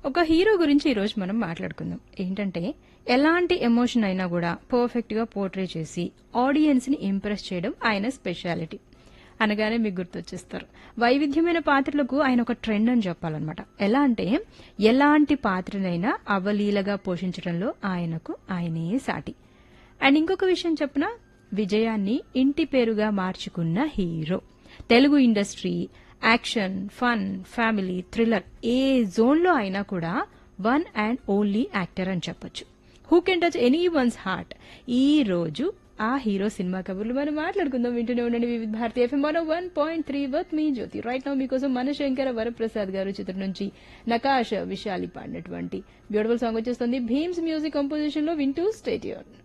ఒక హీరో గురించి ఈ రోజు మనం మాట్లాడుకుందాం ఏంటంటే ఎలాంటి ఎమోషన్ అయినా కూడా పర్ఫెక్ట్ గా పోర్ట్రే చేసి ఆడియన్స్ ని ఇంప్రెస్ చేయడం ఆయన స్పెషాలిటీ అనగానే మీకు గుర్తొచ్చేస్తారు వైవిధ్యమైన పాత్రలకు ఆయన ఒక ట్రెండ్ అని చెప్పాలన్నమాట ఎలా అంటే ఎలాంటి పాత్రనైనా అవలీలగా పోషించడంలో ఆయనకు ఆయనే సాటి అండ్ ఇంకొక విషయం చెప్పిన విజయాన్ని ఇంటి పేరుగా మార్చుకున్న hero Telugu industry action fun family thriller ఏ జోన్లో అయినా కూడా వన్ అండ్ ఓన్లీ యాక్టర్ అని చెప్పొచ్చు who can touch anyone's heart ఈ రోజు ఆ హీరో సినిమా కబుర్లు మనం మాట్లాడుకుందాం వింటూనే ఉండండి Vividh Bharati FM one one point three with me Jyothi right now మీకోసం మనశంకర వరప్రసాద్ గారు చిత్రం నుంచి నకాశ విశాలి పాడినటువంటి బ్యూటిఫుల్ సాంగ్ వచ్చేస్తుంది భీమ్స్ మ్యూజిక్ కంపోజిషన్ లో వింటూ స్టేడియం